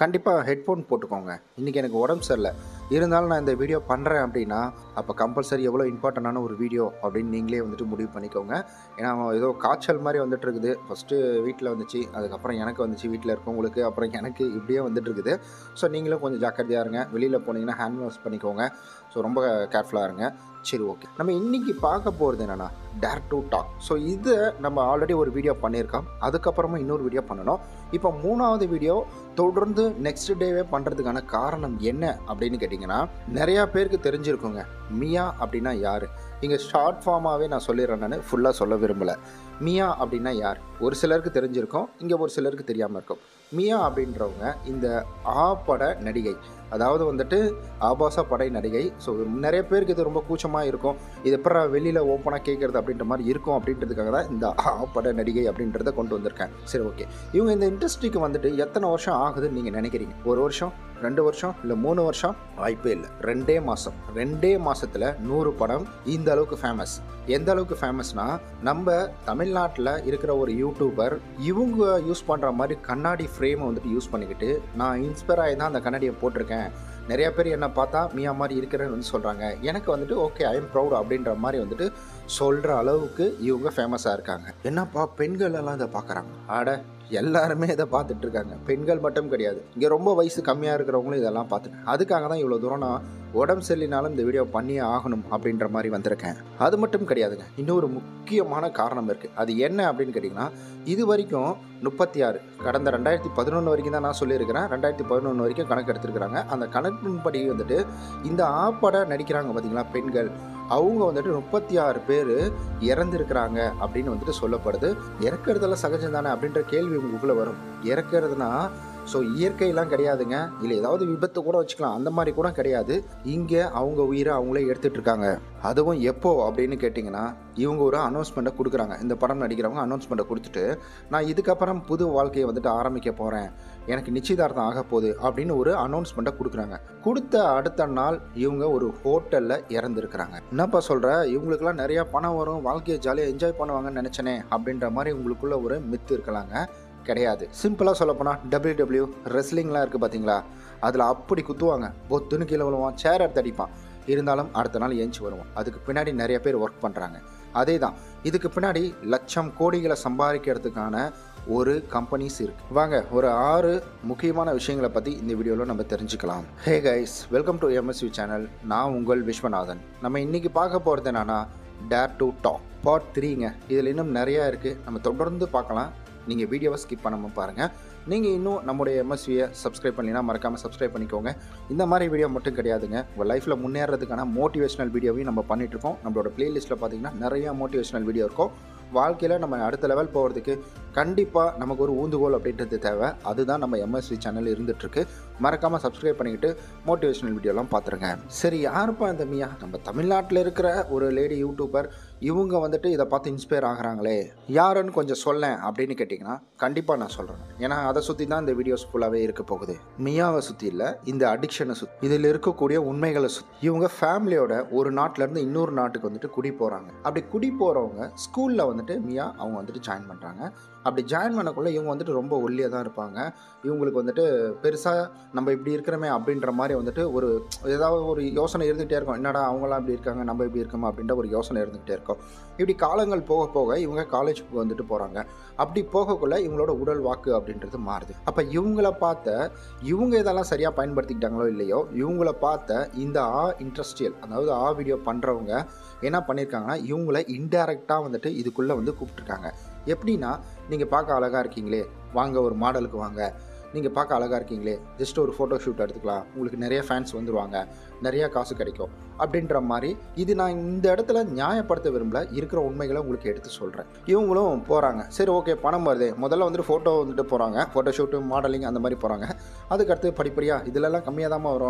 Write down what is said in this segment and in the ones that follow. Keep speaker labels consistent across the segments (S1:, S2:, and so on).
S1: கண்டிப்பாக ஹெட்ஃபோன் போட்டுக்கோங்க இன்றைக்கி எனக்கு உடம்பு சரியில்லை இருந்தாலும் நான் இந்த வீடியோ பண்ணுறேன் அப்படின்னா அப்போ கம்பல்சரி எவ்வளோ இம்பார்ட்டண்டான ஒரு வீடியோ அப்படின்னு நீங்களே வந்துட்டு முடிவு பண்ணிக்கோங்க ஏன்னா ஏதோ காய்ச்சல் மாதிரி வந்துட்டு இருக்குது ஃபஸ்ட்டு வீட்டில் வந்துச்சு அதுக்கப்புறம் எனக்கு வந்துச்சு வீட்டில் இருக்கவங்களுக்கு அப்புறம் எனக்கு இப்படியே வந்துட்டு இருக்குது ஸோ நீங்களும் கொஞ்சம் ஜாக்கிரதையாக இருங்க வெளியில் போனீங்கன்னா ஹேண்ட் வாஷ் பண்ணிக்கோங்க ஸோ ரொம்ப கேர்ஃபுல்லாக இருங்க சரி ஓகே நம்ம இன்னைக்கு பார்க்க போகிறது என்னென்னா டேர் டு டாக் ஸோ இதை நம்ம ஆல்ரெடி ஒரு வீடியோ பண்ணியிருக்கோம் அதுக்கப்புறமா இன்னொரு வீடியோ பண்ணணும் இப்போ மூணாவது வீடியோ தொடர்ந்து நெக்ஸ்ட் டேவே பண்ணுறதுக்கான காரணம் என்ன அப்படின்னு கேட்டிங்கன்னா நிறையா பேருக்கு தெரிஞ்சிருக்குங்க மியா அப்படின்னா யார் இங்கே ஷார்ட் ஃபார்மாகவே நான் சொல்லிடுறேன் நான் ஃபுல்லாக சொல்ல விரும்பலை மியா அப்படின்னா யார் ஒரு சிலருக்கு தெரிஞ்சிருக்கும் இங்கே ஒரு சிலருக்கு தெரியாமல் இருக்கும் மியா அப்படின்றவங்க இந்த ஆ பட நடிகை அதாவது வந்துட்டு ஆபாச படை நடிகை ஸோ நிறைய பேருக்கு இது ரொம்ப கூச்சமாக இருக்கும் இது எப்பறம் வெளியில் ஓப்பனாக கேட்குறது அப்படின்ற மாதிரி இருக்கும் அப்படின்றதுக்காக தான் இந்த ஆ பட நடிகை அப்படின்றத கொண்டு வந்திருக்கேன் சரி ஓகே இவங்க இந்த இண்டஸ்ட்ரிக்கு வந்துட்டு எத்தனை வருஷம் ஆகுதுன்னு நீங்கள் நினைக்கிறீங்க ஒரு வருஷம் ரெண்டு வருஷம் இல்லை மூணு வருஷம் வாய்ப்பே இல்லை ரெண்டே மாதம் ரெண்டே மாதத்தில் நூறு படம் இந்த அளவுக்கு ஃபேமஸ் எந்த அளவுக்கு ஃபேமஸ்னா நம்ம தமிழ்நாட்டில் இருக்கிற ஒரு யூடியூபர் இவங்க யூஸ் பண்ணுற மாதிரி கண்ணாடி ஃப்ரேமை வந்துட்டு யூஸ் பண்ணிக்கிட்டு நான் இன்ஸ்பயர் ஆகி தான் அந்த கண்ணாடியை போட்டிருக்கேன் நிறைய பேர் என்ன பார்த்தா மியா மாதிரி இருக்கிறேன்னு வந்து சொல்கிறாங்க எனக்கு வந்துட்டு ஓகே ஐ எம் ப்ரௌட் அப்படின்ற மாதிரி வந்துட்டு சொல்கிற அளவுக்கு இவங்க ஃபேமஸாக இருக்காங்க என்னப்பா பெண்கள் எல்லாம் இதை பார்க்குறாங்க ஆட எல்லாருமே இதை பார்த்துட்டு இருக்காங்க பெண்கள் மட்டும் கிடையாது இங்கே ரொம்ப வயசு கம்மியாக இருக்கிறவங்களும் இதெல்லாம் பார்த்துட்டு அதுக்காக தான் இவ்வளோ தூரம் நான் உடம்பு சரியினாலும் இந்த வீடியோ பண்ணியே ஆகணும் அப்படின்ற மாதிரி வந்திருக்கேன் அது மட்டும் கிடையாதுங்க இன்னொரு முக்கியமான காரணம் இருக்குது அது என்ன அப்படின்னு கேட்டிங்கன்னா இது வரைக்கும் முப்பத்தி ஆறு கடந்த ரெண்டாயிரத்தி பதினொன்று வரைக்கும் தான் நான் சொல்லியிருக்கிறேன் ரெண்டாயிரத்தி பதினொன்று வரைக்கும் கணக்கு எடுத்திருக்கிறாங்க அந்த கணக்கின்படி வந்துட்டு இந்த ஆப்பட நடிக்கிறாங்க பார்த்தீங்களா பெண்கள் அவங்க வந்துட்டு முப்பத்தி ஆறு பேர் இறந்துருக்கிறாங்க அப்படின்னு வந்துட்டு சொல்லப்படுது இறக்குறதெல்லாம் சகஜம் தானே அப்படின்ற கேள்வி உங்களுக்குள்ளே வரும் இறக்குறதுனா ஸோ இயற்கையெல்லாம் கிடையாதுங்க இல்லை ஏதாவது விபத்து கூட வச்சுக்கலாம் அந்த மாதிரி கூட கிடையாது இங்கே அவங்க உயிரை அவங்களே எடுத்துட்டு இருக்காங்க அதுவும் எப்போ அப்படின்னு கேட்டிங்கன்னா இவங்க ஒரு அனௌன்ஸ்மெண்ட்டை கொடுக்குறாங்க இந்த படம் நடிக்கிறவங்க அனௌன்ஸ்மெண்ட்டை கொடுத்துட்டு நான் இதுக்கப்புறம் புது வாழ்க்கையை வந்துட்டு ஆரம்பிக்க போகிறேன் எனக்கு நிச்சயதார்த்தம் ஆக போகுது அப்படின்னு ஒரு அனௌன்ஸ்மெண்ட்டை கொடுக்குறாங்க கொடுத்த அடுத்த நாள் இவங்க ஒரு ஹோட்டலில் இறந்துருக்குறாங்க என்னப்பா சொல்கிற இவங்களுக்குலாம் நிறையா பணம் வரும் வாழ்க்கையை ஜாலியாக என்ஜாய் பண்ணுவாங்கன்னு நினச்சனே அப்படின்ற மாதிரி உங்களுக்குள்ள ஒரு மித்து இருக்கலாங்க கிடையாது சிம்பிளாக சொல்லப்போனால் டபிள்யூ டபிள்யூ ரெஸ்லிங்லாம் இருக்குது பார்த்தீங்களா அதில் அப்படி குத்துவாங்க பொத்துன்னு கீழே விழுவான் சேர் எடுத்து அடிப்பான் இருந்தாலும் அடுத்த நாள் ஏஞ்சி வருவோம் அதுக்கு பின்னாடி நிறைய பேர் ஒர்க் பண்ணுறாங்க அதே தான் இதுக்கு பின்னாடி லட்சம் கோடிகளை சம்பாதிக்கிறதுக்கான ஒரு கம்பெனிஸ் இருக்கு வாங்க ஒரு ஆறு முக்கியமான விஷயங்களை பற்றி இந்த வீடியோவில் நம்ம தெரிஞ்சுக்கலாம் hey guys welcome to MSV channel நான் உங்கள் விஸ்வநாதன் நம்ம இன்னைக்கு பார்க்க போகிறது என்னன்னா டேர் டு டாக் பார்ட் த்ரீங்க இதில் இன்னும் நிறையா இருக்குது நம்ம தொடர்ந்து பார்க்கலாம் நீங்கள் வீடியோவை ஸ்கிப் பண்ணாமல் பாருங்கள் நீங்கள் இன்னும் நம்முடைய எம்எஸ்வியை சப்ஸ்கிரைப் பண்ணினா மறக்காமல் சப்ஸ்கிரைப் பண்ணிக்கோங்க இந்த மாதிரி வீடியோ மட்டும் கிடையாதுங்க உங்கள் லைஃப்பில் முன்னேறதுக்கான மோட்டிவேஷனல் வீடியோவையும் நம்ம பண்ணிகிட்ருக்கோம் நம்மளோட பிளேலிஸ்ட்டில் பார்த்தீங்கன்னா நிறைய மோட்டிவேஷனல் வீடியோ இருக்கும் வாழ்க்கையில் நம்ம அடுத்த லெவல் போகிறதுக்கு கண்டிப்பாக நமக்கு ஒரு ஊந்துகோல் அப்படின்றது தேவை அதுதான் நம்ம எம்எஸ்வி சேனல் இருந்துகிட்ருக்கு மறக்காமல் சப்ஸ்கிரைப் பண்ணிக்கிட்டு மோட்டிவேஷனல் வீடியோலாம் பார்த்துருங்க சரி யாருப்பா இந்த மியா நம்ம தமிழ்நாட்டில் இருக்கிற ஒரு லேடி யூடியூபர் இவங்க வந்துட்டு இதை பார்த்து இன்ஸ்பயர் ஆகுறாங்களே யாருன்னு கொஞ்சம் சொல்லேன் அப்படின்னு கேட்டிங்கன்னா கண்டிப்பாக நான் சொல்கிறேன் ஏன்னா அதை சுற்றி தான் இந்த வீடியோஸ் ஃபுல்லாகவே இருக்க போகுது மியாவை சுற்றி இல்லை இந்த அடிக்ஷனை சுற்றி இதில் இருக்கக்கூடிய உண்மைகளை சுற்றி இவங்க ஃபேமிலியோட ஒரு நாட்டிலேருந்து இன்னொரு நாட்டுக்கு வந்துட்டு குடி போகிறாங்க அப்படி குடி போகிறவங்க ஸ்கூலில் வந்துட்டு மியா அவங்க வந்துட்டு ஜாயின் பண்ணுறாங்க அப்படி ஜாயின் பண்ணக்குள்ளே இவங்க வந்துட்டு ரொம்ப ஒல்லியாக தான் இருப்பாங்க இவங்களுக்கு வந்துட்டு பெருசாக நம்ம இப்படி இருக்கிறோமே அப்படின்ற மாதிரி வந்துட்டு ஒரு ஏதாவது ஒரு யோசனை இருந்துகிட்டே இருக்கும் என்னடா அவங்களாம் இப்படி இருக்காங்க நம்ம இப்படி இருக்கோமா அப்படின்ற ஒரு யோசனை இருந்துகிட்டே இருக்கும் இப்படி காலங்கள் போக போக இவங்க காலேஜுக்கு வந்துட்டு போகிறாங்க அப்படி போகக்குள்ள இவங்களோட உடல் வாக்கு அப்படின்றது மாறுது அப்போ இவங்கள பார்த்த இவங்க இதெல்லாம் சரியாக பயன்படுத்திக்கிட்டாங்களோ இல்லையோ இவங்கள பார்த்த இந்த ஆ இண்டஸ்ட்ரியல் அதாவது ஆ வீடியோ பண்ணுறவங்க என்ன பண்ணியிருக்காங்கன்னா இவங்கள இன்டைரக்டாக வந்துட்டு இதுக்குள்ளே வந்து கூப்பிட்ருக்காங்க எப்படின்னா நீங்கள் பார்க்க அழகாக இருக்கீங்களே வாங்க ஒரு மாடலுக்கு வாங்க நீங்கள் பார்க்க அழகாக இருக்கீங்களே ஜஸ்ட் ஒரு ஃபோட்டோ ஷூட் எடுத்துக்கலாம் உங்களுக்கு நிறைய ஃபேன்ஸ் வந்துடுவாங்க நிறையா காசு கிடைக்கும் அப்படின்ற மாதிரி இது நான் இந்த இடத்துல நியாயப்படுத்த விரும்பல இருக்கிற உண்மைகளை உங்களுக்கு எடுத்து சொல்கிறேன் இவங்களும் போகிறாங்க சரி ஓகே பணம் வருது முதல்ல வந்துட்டு ஃபோட்டோ வந்துட்டு போகிறாங்க ஃபோட்டோ ஷூட்டு மாடலிங் அந்த மாதிரி போகிறாங்க அதுக்கடுத்து படிப்படியாக இதிலெல்லாம் கம்மியாக தான் வரும்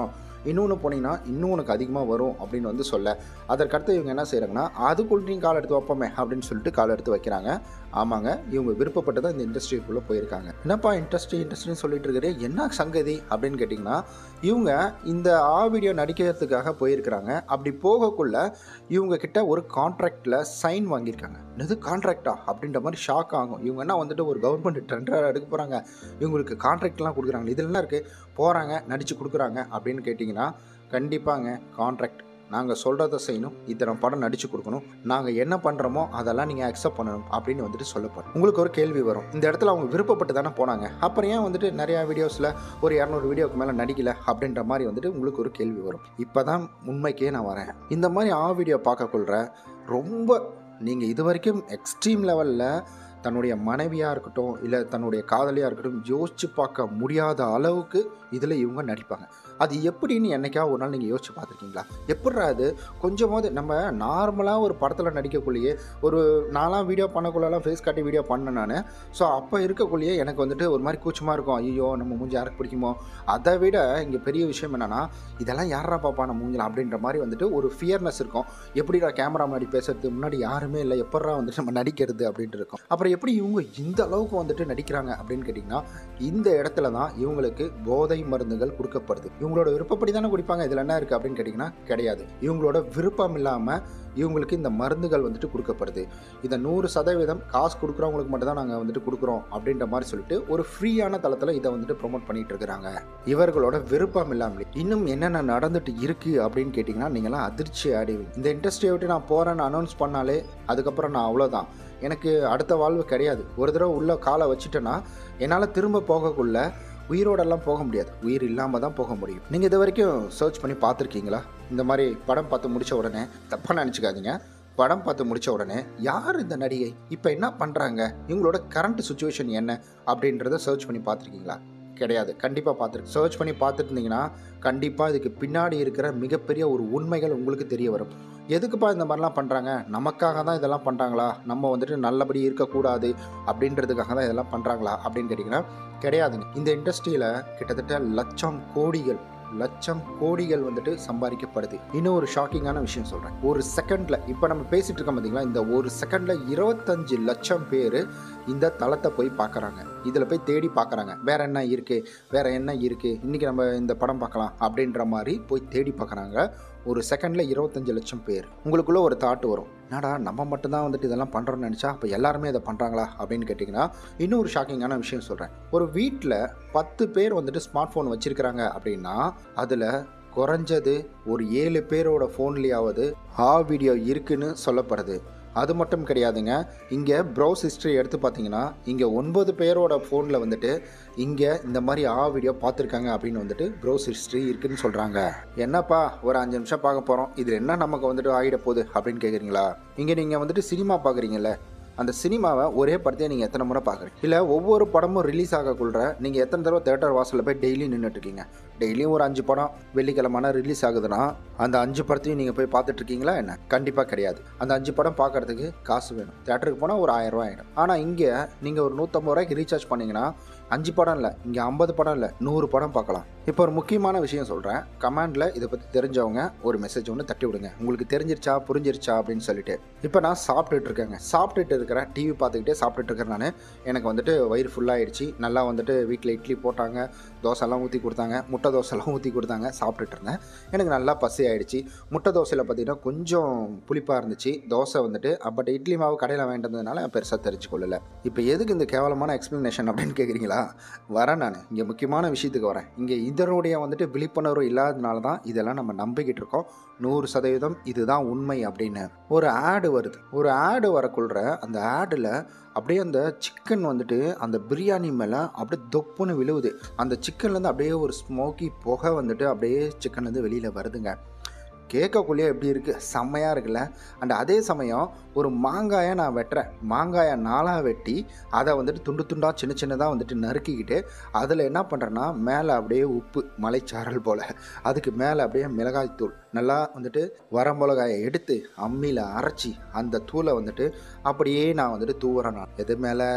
S1: இன்னொன்று போனீங்கன்னா இன்னும் உனக்கு அதிகமாக வரும் அப்படின்னு வந்து சொல்ல அதற்கடுத்து இவங்க என்ன செய்கிறாங்கன்னா அதுக்குள்ளேயும் கால் எடுத்து வைப்போமே அப்படின்னு சொல்லிட்டு கால் எடுத்து வைக்கிறாங்க ஆமாங்க இவங்க விருப்பப்பட்டு தான் இந்த இண்டஸ்ட்ரிக்குள்ளே போயிருக்காங்க என்னப்பா இன்ட்ரெஸ்ட் இன்ட்ரெஸ்ட்னு சொல்லிட்டு இருக்கிறே என்ன சங்கதி அப்படின்னு கேட்டிங்கன்னா இவங்க இந்த ஆ வீடியோ நடிக்கிறதுக்காக போயிருக்கிறாங்க அப்படி போகக்குள்ள இவங்க கிட்ட ஒரு கான்ட்ராக்டில் சைன் வாங்கியிருக்காங்க இது கான்ட்ராக்டா அப்படின்ற மாதிரி ஷாக் ஆகும் இவங்க என்ன வந்துட்டு ஒரு கவர்மெண்ட் டெண்டர் எடுக்க போகிறாங்க இவங்களுக்கு கான்ட்ராக்ட்லாம் கொடுக்குறாங்க இதில் என்ன இருக்குது போகிறாங்க நடித்து கொடுக்குறாங்க அப்படின்னு கேட்டிங்கன்னா கண்டிப்பாங்க கான்ட்ராக்ட் நாங்கள் சொல்கிறத செய்யணும் இத்தனை படம் நடித்து கொடுக்கணும் நாங்கள் என்ன பண்ணுறோமோ அதெல்லாம் நீங்கள் அக்செப்ட் பண்ணணும் அப்படின்னு வந்துட்டு சொல்லப்படும் உங்களுக்கு ஒரு கேள்வி வரும் இந்த இடத்துல அவங்க விருப்பப்பட்டு தானே போனாங்க அப்புறம் ஏன் வந்துட்டு நிறையா வீடியோஸில் ஒரு இரநூறு வீடியோக்கு மேலே நடிக்கல அப்படின்ற மாதிரி வந்துட்டு உங்களுக்கு ஒரு கேள்வி வரும் இப்போ தான் உண்மைக்கே நான் வரேன் இந்த மாதிரி ஆ வீடியோ பார்க்கக்குள்ள ரொம்ப நீங்கள் இது வரைக்கும் எக்ஸ்ட்ரீம் லெவலில் தன்னுடைய மனைவியாக இருக்கட்டும் இல்லை தன்னுடைய காதலியாக இருக்கட்டும் யோசிச்சு பார்க்க முடியாத அளவுக்கு இதில் இவங்க நடிப்பாங்க அது எப்படின்னு என்னைக்கா ஒரு நாள் நீங்கள் யோசிச்சு பார்த்துருக்கீங்களா எப்படிரா அது கொஞ்சமாவது நம்ம நார்மலாக ஒரு படத்தில் நடிக்கக்குள்ளேயே ஒரு நாலாம் வீடியோ பண்ணக்குள்ளெல்லாம் ஃபேஸ் காட்டி வீடியோ பண்ணேன் நான் ஸோ அப்போ இருக்கக்குள்ளேயே எனக்கு வந்துட்டு ஒரு மாதிரி கூச்சமாக இருக்கும் ஐயோ நம்ம மூஞ்சி யாருக்கு பிடிக்குமோ அதை விட இங்கே பெரிய விஷயம் என்னென்னா இதெல்லாம் யாரா பாப்பா நம்ம மூஞ்சிலாம் அப்படின்ற மாதிரி வந்துட்டு ஒரு ஃபியர்னஸ் இருக்கும் எப்படிடா கேமரா முன்னாடி பேசுறது முன்னாடி யாருமே இல்லை எப்படா வந்துட்டு நம்ம நடிக்கிறது அப்படின்ட்டு இருக்கும் அப்புறம் எப்படி இவங்க இந்த அளவுக்கு வந்துட்டு நடிக்கிறாங்க அப்படின்னு கேட்டிங்கன்னா இந்த இடத்துல தான் இவங்களுக்கு போதை மருந்துகள் கொடுக்கப்படுது இவங்களோட விருப்பப்படி தானே குடிப்பாங்க இதில் என்ன இருக்குது அப்படின்னு கேட்டிங்கன்னா கிடையாது இவங்களோட விருப்பம் இல்லாமல் இவங்களுக்கு இந்த மருந்துகள் வந்துட்டு கொடுக்கப்படுது இதை நூறு சதவீதம் காசு கொடுக்குறவங்களுக்கு மட்டும் தான் நாங்கள் வந்துட்டு கொடுக்குறோம் அப்படின்ற மாதிரி சொல்லிட்டு ஒரு ஃப்ரீயான தளத்தில் இதை வந்துட்டு ப்ரொமோட் பண்ணிட்டு இருக்கிறாங்க இவர்களோட விருப்பம் இல்லாமலே இன்னும் என்னென்ன நடந்துட்டு இருக்கு அப்படின்னு கேட்டிங்கன்னா நீங்களாம் அதிர்ச்சி ஆடிவீங்க இந்த இண்டஸ்ட்ரியை விட்டு நான் போகிறேன்னு அனௌன்ஸ் பண்ணாலே அதுக்கப்புறம் நான் அவ்வளோதான் எனக்கு அடுத்த வாழ்வு கிடையாது ஒரு தடவை உள்ள காலை வச்சுட்டேன்னா என்னால் திரும்ப போகக்குள்ள உயிரோடெல்லாம் போக முடியாது உயிர் இல்லாமல் தான் போக முடியும் நீங்கள் இது வரைக்கும் சர்ச் பண்ணி பார்த்துருக்கீங்களா இந்த மாதிரி படம் பார்த்து முடித்த உடனே தப்பாக நினச்சிக்காதீங்க படம் பார்த்து முடித்த உடனே யார் இந்த நடிகை இப்போ என்ன பண்ணுறாங்க இவங்களோட கரண்ட் சுச்சுவேஷன் என்ன அப்படின்றத சர்ச் பண்ணி பார்த்துருக்கீங்களா கிடையாது கண்டிப்பாக பார்த்துருக்கு சர்ச் பண்ணி பார்த்துட்டு இருந்தீங்கன்னா கண்டிப்பாக இதுக்கு பின்னாடி இருக்கிற மிகப்பெரிய ஒரு உண்மைகள் உங்களுக்கு தெரிய வரும் எதுக்குப்பா இந்த மாதிரிலாம் பண்ணுறாங்க நமக்காக தான் இதெல்லாம் பண்ணுறாங்களா நம்ம வந்துட்டு நல்லபடி இருக்கக்கூடாது அப்படின்றதுக்காக தான் இதெல்லாம் பண்ணுறாங்களா அப்படின்னு கேட்டிங்கன்னா கிடையாதுங்க இந்த இண்டஸ்ட்ரியில் கிட்டத்தட்ட லட்சம் கோடிகள் லட்சம் கோடிகள் வந்துட்டு சம்பாதிக்கப்படுது இன்னும் ஒரு ஷாக்கிங்கான விஷயம் சொல்கிறேன் ஒரு செகண்டில் இப்போ நம்ம பேசிகிட்டு இருக்கோம் பார்த்தீங்களா இந்த ஒரு செகண்டில் இருபத்தஞ்சு லட்சம் பேர் இந்த தளத்தை போய் பார்க்குறாங்க இதில் போய் தேடி பார்க்குறாங்க வேற என்ன இருக்குது வேற என்ன இருக்குது இன்றைக்கி நம்ம இந்த படம் பார்க்கலாம் அப்படின்ற மாதிரி போய் தேடி பார்க்குறாங்க ஒரு செகண்டில் இருபத்தஞ்சு லட்சம் பேர் உங்களுக்குள்ள ஒரு தாட் வரும் என்னடா நம்ம மட்டும்தான் வந்துட்டு இதெல்லாம் பண்ணுறோம்னு நினச்சா அப்போ எல்லாருமே இதை பண்ணுறாங்களா அப்படின்னு கேட்டிங்கன்னா இன்னும் ஒரு ஷாக்கிங்கான விஷயம் சொல்கிறேன் ஒரு வீட்டில் பத்து பேர் வந்துட்டு ஸ்மார்ட் ஃபோன் வச்சுருக்கிறாங்க அப்படின்னா அதில் குறைஞ்சது ஒரு ஏழு பேரோட ஃபோன்லேயாவது ஆ வீடியோ இருக்குன்னு சொல்லப்படுது அது மட்டும் கிடையாதுங்க இங்கே ப்ரௌஸ் ஹிஸ்ட்ரி எடுத்து பார்த்தீங்கன்னா இங்கே ஒன்பது பேரோட ஃபோனில் வந்துட்டு இங்கே இந்த மாதிரி ஆ வீடியோ பார்த்துருக்காங்க அப்படின்னு வந்துட்டு ப்ரௌஸ் ஹிஸ்ட்ரி இருக்குன்னு சொல்கிறாங்க என்னப்பா ஒரு அஞ்சு நிமிஷம் பார்க்க போகிறோம் இதில் என்ன நமக்கு வந்துட்டு ஆகிட போகுது அப்படின்னு கேட்குறீங்களா இங்கே நீங்கள் வந்துட்டு சினிமா பார்க்குறீங்கல்ல அந்த சினிமாவை ஒரே படத்தையே நீங்கள் எத்தனை முறை பார்க்குறீங்க இல்லை ஒவ்வொரு படமும் ரிலீஸ் ஆகக்குள்ள நீங்கள் எத்தனை தடவை தேட்டர் வாசலில் போய் டெய்லி நின்றுட்டு இருக்கீங்க டெய்லியும் ஒரு அஞ்சு படம் வெள்ளிக்கிழமான ரிலீஸ் ஆகுதுன்னா அந்த அஞ்சு படத்தையும் நீங்கள் போய் பார்த்துட்டு இருக்கீங்களா என்ன கண்டிப்பாக கிடையாது அந்த அஞ்சு படம் பார்க்கறதுக்கு காசு வேணும் தேட்டருக்கு போனால் ஒரு ஆயிரம் ரூபாய் ஆகிடும் ஆனால் இங்கே நீங்கள் ஒரு நூற்றம்பது ரூபாய்க்கு ரீசார்ஜ் பண்ணீங்கன்னா அஞ்சு படம் இல்லை இங்கே ஐம்பது படம் இல்லை நூறு படம் பார்க்கலாம் இப்போ ஒரு முக்கியமான விஷயம் சொல்கிறேன் கமெண்டில் இதை பற்றி தெரிஞ்சவங்க ஒரு மெசேஜ் ஒன்று தட்டி விடுங்க உங்களுக்கு தெரிஞ்சிருச்சா புரிஞ்சிருச்சா அப்படின்னு சொல்லிட்டு இப்போ நான் சாப்பிட்டுட்டு இருக்கேங்க சாப்பிட்டுட்டு இருக்கிறேன் டிவி பார்த்துக்கிட்டே சாப்பிட்டுட்டு இருக்கிறேன் நான் எனக்கு வந்துட்டு வயிறு ஃபுல்லாகிடுச்சு நல்லா வந்துட்டு வீட்டில் இட்லி போட்டாங்க தோசைலாம் ஊற்றி கொடுத்தாங்க முட்டை தோசைலாம் ஊற்றி கொடுத்தாங்க சாப்பிட்டுட்டு இருந்தேன் எனக்கு நல்லா பசி ஆயிடுச்சு முட்டை தோசையில் பார்த்தீங்கன்னா கொஞ்சம் புளிப்பாக இருந்துச்சு தோசை வந்துட்டு பட் இட்லி மாவு கடையில் வேண்டதுனால பெருசாக தெரிஞ்சு கொள்ளலை இப்போ எதுக்கு இந்த கேவலமான எக்ஸ்ப்ளனேஷன் அப்படின்னு கேட்குறீங்களா வரேன் நான் இங்கே முக்கியமான விஷயத்துக்கு வரேன் இங்கே இதனுடைய வந்துட்டு விழிப்புணர்வு இல்லாதனால தான் இதெல்லாம் நம்ம நம்பிக்கிட்டு இருக்கோம் நூறு சதவீதம் இதுதான் உண்மை அப்படின்னு ஒரு ஆடு வருது ஒரு ஆடு வரக்குள்ள அந்த ஆடில் அப்படியே அந்த சிக்கன் வந்துட்டு அந்த பிரியாணி மேலே அப்படியே தொப்புன்னு விழுவுது அந்த சிக்கன்லேருந்து அப்படியே ஒரு ஸ்மோக்கி புகை வந்துட்டு அப்படியே சிக்கன்லேருந்து வெளியில் வருதுங்க கேட்கக்குள்ளேயே எப்படி இருக்குது செம்மையாக இருக்குல்ல அண்ட் அதே சமயம் ஒரு மாங்காயை நான் வெட்டுறேன் மாங்காயை நாளாக வெட்டி அதை வந்துட்டு துண்டு துண்டாக சின்ன சின்னதாக வந்துட்டு நறுக்கிக்கிட்டு அதில் என்ன பண்ணுறேன்னா மேலே அப்படியே உப்பு மலைச்சாரல் போல் அதுக்கு மேலே அப்படியே மிளகாய் தூள் நல்லா வந்துட்டு வர மிளகாயை எடுத்து அம்மியில் அரைச்சி அந்த தூளை வந்துட்டு அப்படியே நான் வந்துட்டு தூவுறேன் நான் எது மேலே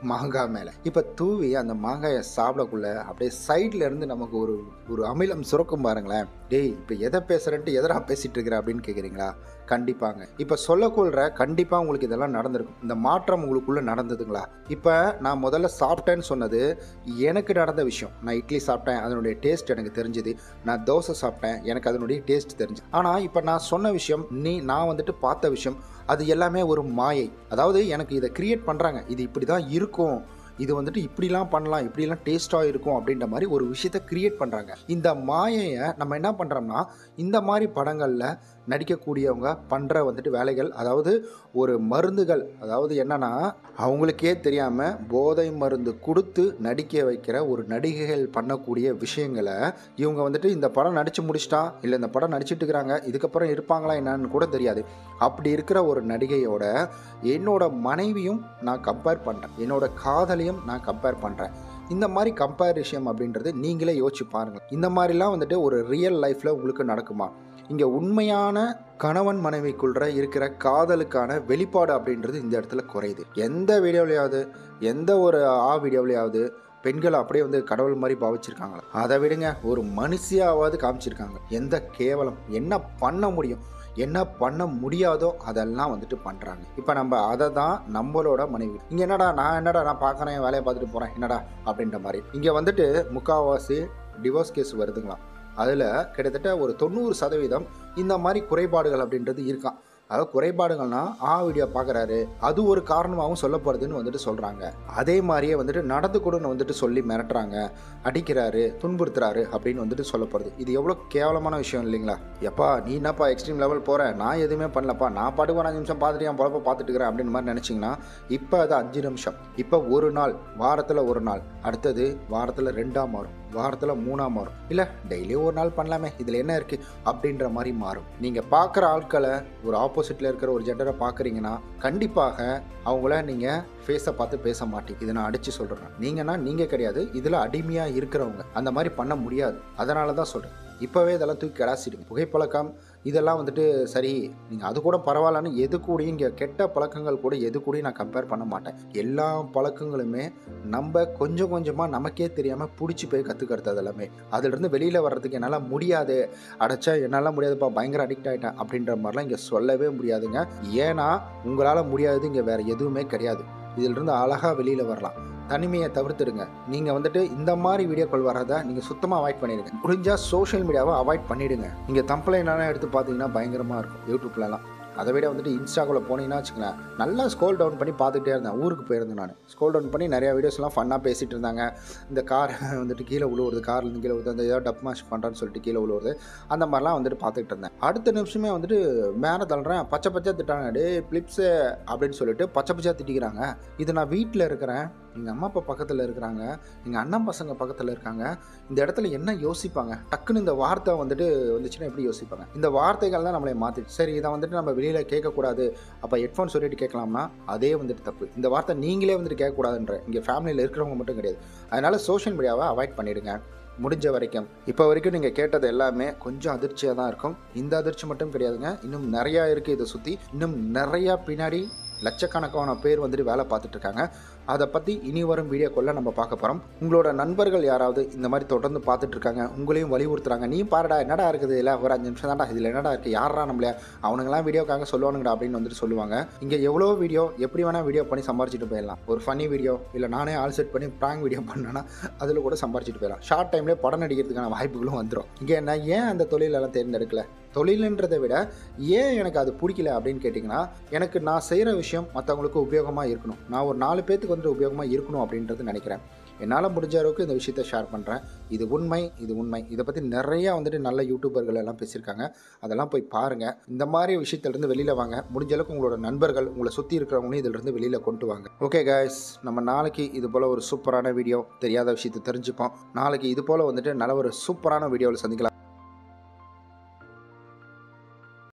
S1: மாங்காய் மேலே இப்போ தூவி அந்த மாங்காயை சாப்பிடக்குள்ள அப்படியே சைடில் இருந்து நமக்கு ஒரு ஒரு அமிலம் சுரக்கும் பாருங்களேன் டேய் இப்போ எதை பேசுகிறேன்ட்டு எதரா பேசிகிட்டு இருக்கிற அப்படின்னு கேட்குறீங்களா கண்டிப்பாங்க இப்போ சொல்லக்கொள்கிற கண்டிப்பாக உங்களுக்கு இதெல்லாம் நடந்திருக்கும் இந்த மாற்றம் உங்களுக்குள்ளே நடந்ததுங்களா இப்போ நான் முதல்ல சாப்பிட்டேன்னு சொன்னது எனக்கு நடந்த விஷயம் நான் இட்லி சாப்பிட்டேன் அதனுடைய டேஸ்ட் எனக்கு தெரிஞ்சுது நான் தோசை சாப்பிட்டேன் எனக்கு அதனுடைய டேஸ்ட் தெரிஞ்சு ஆனால் இப்போ நான் சொன்ன விஷயம் நீ நான் வந்துட்டு பார்த்த விஷயம் அது எல்லாமே ஒரு மாயை அதாவது எனக்கு இதை கிரியேட் பண்ணுறாங்க இது இப்படி தான் இருக்கும் இது வந்துட்டு இப்படிலாம் பண்ணலாம் இப்படிலாம் டேஸ்ட்டாக இருக்கும் அப்படின்ற மாதிரி ஒரு விஷயத்த கிரியேட் பண்ணுறாங்க இந்த மாயையை நம்ம என்ன பண்ணுறோம்னா இந்த மாதிரி படங்களில் நடிக்கக்கூடியவங்க பண்ணுற வந்துட்டு வேலைகள் அதாவது ஒரு மருந்துகள் அதாவது என்னன்னா அவங்களுக்கே தெரியாமல் போதை மருந்து கொடுத்து நடிக்க வைக்கிற ஒரு நடிகைகள் பண்ணக்கூடிய விஷயங்களை இவங்க வந்துட்டு இந்த படம் நடித்து முடிச்சிட்டா இல்லை இந்த படம் நடிச்சிட்டு இருக்கிறாங்க இதுக்கப்புறம் இருப்பாங்களா என்னன்னு கூட தெரியாது அப்படி இருக்கிற ஒரு நடிகையோட என்னோட மனைவியும் நான் கம்பேர் பண்ணுறேன் என்னோட காதலையும் நான் கம்பேர் பண்ணுறேன் இந்த மாதிரி கம்பேரிஷன் அப்படின்றது நீங்களே யோசிச்சு பாருங்கள் இந்த மாதிரிலாம் வந்துட்டு ஒரு ரியல் லைஃப்பில் உங்களுக்கு நடக்குமா இங்கே உண்மையான கணவன் மனைவிக்குள்ள இருக்கிற காதலுக்கான வெளிப்பாடு அப்படின்றது இந்த இடத்துல குறையுது எந்த வீடியோலையாவது எந்த ஒரு ஆ வீடியோலையாவது பெண்களை அப்படியே வந்து கடவுள் மாதிரி பாவிச்சிருக்காங்களா அதை விடுங்க ஒரு மனுஷியாவது காமிச்சிருக்காங்க எந்த கேவலம் என்ன பண்ண முடியும் என்ன பண்ண முடியாதோ அதெல்லாம் வந்துட்டு பண்ணுறாங்க இப்போ நம்ம அதை தான் நம்மளோட மனைவி இங்கே என்னடா நான் என்னடா நான் பார்க்குறேன் வேலையை பார்த்துட்டு போகிறேன் என்னடா அப்படின்ற மாதிரி இங்கே வந்துட்டு முக்கால்வாசி டிவோர்ஸ் கேஸ் வருதுங்களாம் அதில் கிட்டத்தட்ட ஒரு தொண்ணூறு சதவீதம் இந்த மாதிரி குறைபாடுகள் அப்படின்றது இருக்கான் அதாவது குறைபாடுகள்னா ஆ வீடியோ பார்க்குறாரு அது ஒரு காரணமாகவும் சொல்லப்படுதுன்னு வந்துட்டு சொல்கிறாங்க அதே மாதிரியே வந்துட்டு நடந்து கொடுன்னு வந்துட்டு சொல்லி மிரட்டுறாங்க அடிக்கிறாரு துன்புறுத்துறாரு அப்படின்னு வந்துட்டு சொல்லப்படுது இது எவ்வளோ கேவலமான விஷயம் இல்லைங்களா எப்பா நீ என்னப்பா எக்ஸ்ட்ரீம் லெவல் போகிற நான் எதுவுமே பண்ணலப்பா நான் பாட்டுக்கு ஒரு அஞ்சு நிமிஷம் பார்த்துட்டு என் பொழப்ப பார்த்துட்டு இருக்கிறேன் அப்படின்னு மாதிரி நினச்சிங்கன்னா இப்போ அது அஞ்சு நிமிஷம் இப்போ ஒரு நாள் வாரத்தில் ஒரு நாள் அடுத்தது வாரத்தில் ரெண்டாக மாறும் வாரத்தில் மூணாக மாறும் இல்லை டெய்லியும் ஒரு நாள் பண்ணலாமே இதில் என்ன இருக்குது அப்படின்ற மாதிரி மாறும் நீங்கள் பார்க்குற ஆட்களை ஒரு ஆப்போசிட்டில் இருக்கிற ஒரு ஜெண்டரை பார்க்குறீங்கன்னா கண்டிப்பாக அவங்கள நீங்கள் ஃபேஸை பார்த்து பேச மாட்டீங்க இதை நான் அடித்து சொல்கிறேன் நீங்கன்னா நீங்கள் கிடையாது இதில் அடிமையாக இருக்கிறவங்க அந்த மாதிரி பண்ண முடியாது அதனால தான் சொல்கிறேன் இப்போவே இதெல்லாம் தூக்கி கிடாசிடுங்க புகைப்பழக்கம் இதெல்லாம் வந்துட்டு சரி நீங்கள் அது கூட பரவாயில்லன்னு எது கூடயும் இங்கே கெட்ட பழக்கங்கள் கூட எது கூடயும் நான் கம்பேர் பண்ண மாட்டேன் எல்லா பழக்கங்களுமே நம்ம கொஞ்சம் கொஞ்சமாக நமக்கே தெரியாமல் பிடிச்சி போய் கற்றுக்கிறது அது எல்லாமே அதிலிருந்து வெளியில் வர்றதுக்கு என்னால் முடியாது அடைச்சா என்னால் முடியாதுப்பா பயங்கர அடிக்ட் ஆகிட்டேன் அப்படின்ற மாதிரிலாம் இங்கே சொல்லவே முடியாதுங்க ஏன்னா உங்களால் முடியாது இங்கே வேறு எதுவுமே கிடையாது இதிலிருந்து அழகாக வெளியில் வரலாம் தனிமையை தவிர்த்துடுங்க நீங்கள் வந்துட்டு இந்த மாதிரி வீடியோக்கள் வரதை நீங்கள் சுத்தமாக அவாய்ட் பண்ணிடுங்க முடிஞ்சால் சோஷியல் மீடியாவை அவாய்ட் பண்ணிடுங்க நீங்கள் தம்பளைனால எடுத்து பார்த்தீங்கன்னா பயங்கரமாக இருக்கும் யூடியூப்லலாம் அதை விட வந்துட்டு இன்ஸ்டாக்குள்ளே போனீங்கன்னா வச்சுக்கங்களேன் நல்லா ஸ்கோல் டவுன் பண்ணி பார்த்துட்டே இருந்தேன் ஊருக்கு போயிருந்தேன் நான் ஸ்கோல் டவுன் பண்ணி நிறையா வீடியோஸ்லாம் ஃபன்னாக பேசிகிட்டு இருந்தாங்க இந்த கார் வந்துட்டு கீழே விழுவுறது கார்லேருந்து கீழே விழுது அந்த ஏதோ டப் மாஷ் பண்ணுறான்னு சொல்லிட்டு கீழே விழுவுறது அந்த மாதிரிலாம் வந்துட்டு பார்த்துக்கிட்டு இருந்தேன் அடுத்த நிமிஷமே வந்துட்டு மேலே தள்ளுறேன் பச்சை பச்சை திட்டாங்க டே பிளிப்ஸு அப்படின்னு சொல்லிட்டு பச்சை பச்சையாக திட்டிக்கிறாங்க இது நான் வீட்டில் இருக்கிறேன் எங்கள் அம்மா அப்பா பக்கத்தில் இருக்கிறாங்க எங்கள் அண்ணன் பசங்க பக்கத்தில் இருக்காங்க இந்த இடத்துல என்ன யோசிப்பாங்க டக்குன்னு இந்த வார்த்தை வந்துட்டு வந்துச்சுன்னா எப்படி யோசிப்பாங்க இந்த வார்த்தைகள் தான் நம்மளை மாற்றிடுச்சு சரி இதை வந்துட்டு நம்ம வெளியில் கேட்கக்கூடாது அப்போ ஹெட்ஃபோன் சொல்லிட்டு கேட்கலாம்னா அதே வந்துட்டு தப்பு இந்த வார்த்தை நீங்களே வந்துட்டு கேட்கக்கூடாதுன்ற இங்கே ஃபேமிலியில் இருக்கிறவங்க மட்டும் கிடையாது அதனால் சோஷியல் மீடியாவை அவாய்ட் பண்ணிடுங்க முடிஞ்ச வரைக்கும் இப்போ வரைக்கும் நீங்கள் கேட்டது எல்லாமே கொஞ்சம் அதிர்ச்சியாக தான் இருக்கும் இந்த அதிர்ச்சி மட்டும் கிடையாதுங்க இன்னும் நிறையா இருக்குது இதை சுற்றி இன்னும் நிறையா பின்னாடி லட்சக்கணக்கான பேர் வந்துட்டு வேலை பார்த்துட்டு இருக்காங்க அதை பற்றி இனி வரும் வீடியோக்குள்ளே நம்ம பார்க்க போகிறோம் உங்களோட நண்பர்கள் யாராவது இந்த மாதிரி தொடர்ந்து பார்த்துட்டு இருக்காங்க உங்களையும் வலியுறுத்துறாங்க நீ பாருடா என்னடா இருக்குது இல்லை ஒரு அஞ்சு நிமிஷம் தான்டா இதில் என்னடா இருக்குது யாரா நம்மள அவனுங்களாம் வீடியோக்காக சொல்லுவானுங்கடா அப்படின்னு வந்துட்டு சொல்லுவாங்க இங்கே எவ்வளோ வீடியோ எப்படி வேணால் வீடியோ பண்ணி சம்பாரிச்சிட்டு போயிடலாம் ஒரு ஃபனி வீடியோ இல்லை நானே ஆல் செட் பண்ணி ப்ராங் வீடியோ பண்ணேன்னா அதில் கூட சம்பாரிச்சிட்டு போயிடலாம் ஷார்ட் டைம்லேயே படம் நடிக்கிறதுக்கான வாய்ப்புகளும் வந்துடும் இங்கே நான் ஏன் அந்த தொழிலெல்லாம் தேர்ந்தெடுக்கல தொழிலுன்றதை விட ஏன் எனக்கு அது பிடிக்கல அப்படின்னு கேட்டிங்கன்னா எனக்கு நான் செய்கிற விஷயம் மற்றவங்களுக்கு உபயோகமாக இருக்கணும் நான் ஒரு நாலு பேத்துக்கு வந்துட்டு உபயோகமாக இருக்கணும் அப்படின்றது நினைக்கிறேன் என்னால் முடிஞ்ச அளவுக்கு இந்த விஷயத்தை ஷேர் பண்ணுறேன் இது உண்மை இது உண்மை இதை பற்றி நிறையா வந்துட்டு நல்ல யூடியூபர்கள் எல்லாம் பேசியிருக்காங்க அதெல்லாம் போய் பாருங்கள் இந்த மாதிரி விஷயத்துலேருந்து வெளியில் வாங்க முடிஞ்ச அளவுக்கு உங்களோட நண்பர்கள் உங்களை சுற்றி இருக்கிறவங்களையும் இதிலிருந்து வெளியில் கொண்டு வாங்க ஓகே guys நம்ம நாளைக்கு இது போல் ஒரு சூப்பரான வீடியோ தெரியாத விஷயத்தை தெரிஞ்சுப்போம் நாளைக்கு இது போல் வந்துட்டு நல்ல ஒரு சூப்பரான வீடியோவில் சந்திக்கலாம்